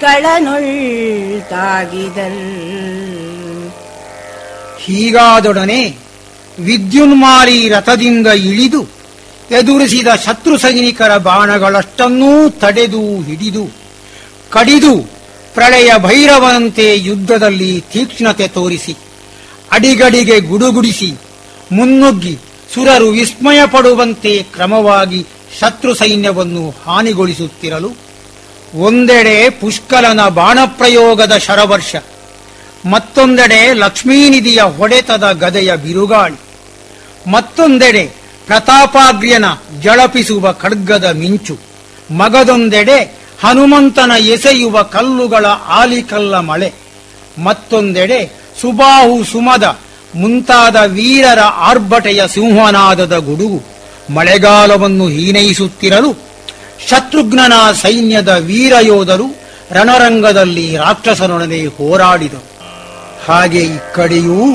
ಕಳನೊಳ್ತಾಗಿದಲ್ ಹೀಗಾದೊಡನೆ ವಿದ್ಯುನ್ಮಾಲಿ ರಥದಿಂದ ಇಳಿದು ಎದುರಿಸಿದ ಶತ್ರು ಸೈನಿಕರ ಬಾಣಗಳಷ್ಟನ್ನೂ ತಡೆದು ಹಿಡಿದು ಕಡಿದು ಪ್ರಳಯ ಭೈರವನಂತೆ ಯುದ್ಧದಲ್ಲಿ ತೀಕ್ಷ್ಣತೆ ತೋರಿಸಿ ಅಡಿಗಡಿಗೆ ಗುಡುಗುಡಿಸಿ ಮುನ್ನುಗ್ಗಿ ಸುರರು ವಿಸ್ಮಯ ಪಡುವಂತೆ ಕ್ರಮವಾಗಿ ಶತ್ರು ಸೈನ್ಯವನ್ನು ಹಾನಿಗೊಳಿಸುತ್ತಿರಲು ಒಂದೆಡೆ ಪುಷ್ಕಲನ ಬಾಣಪ್ರಯೋಗದ ಶರವರ್ಷ ಮತ್ತೊಂದೆಡೆ ಲಕ್ಷ್ಮೀನಿಧಿಯ ಹೊಡೆತದ ಗದೆಯ ಬಿರುಗಾಳಿ ಮತ್ತೊಂದೆಡೆ ಪ್ರತಾಪಾಗ್ರ್ಯನ ಜಳಪಿಸುವ ಖಡ್ಗದ ಮಿಂಚು ಮಗದೊಂದೆಡೆ ಹನುಮಂತನ ಎಸೆಯುವ ಕಲ್ಲುಗಳ ಆಲಿಕಲ್ಲ ಮಳೆ ಮತ್ತೊಂದೆಡೆ ಸುಬಾಹು ಸುಮದ ಮುಂತಾದ ವೀರರ ಆರ್ಭಟೆಯ ಸಿಂಹನಾದದ ಗುಡುಗು ಮಳೆಗಾಲವನ್ನು ಹೀನೈಸುತ್ತಿರಲು ಶತ್ರುಘ್ನನ ಸೈನ್ಯದ ವೀರಯೋಧರು ರಣರಂಗದಲ್ಲಿ ರಾಕ್ಷಸನೊಡನೆ ಹೋರಾಡಿದರು ಹಾಗೆ ಈ ಕಡೆಯೂ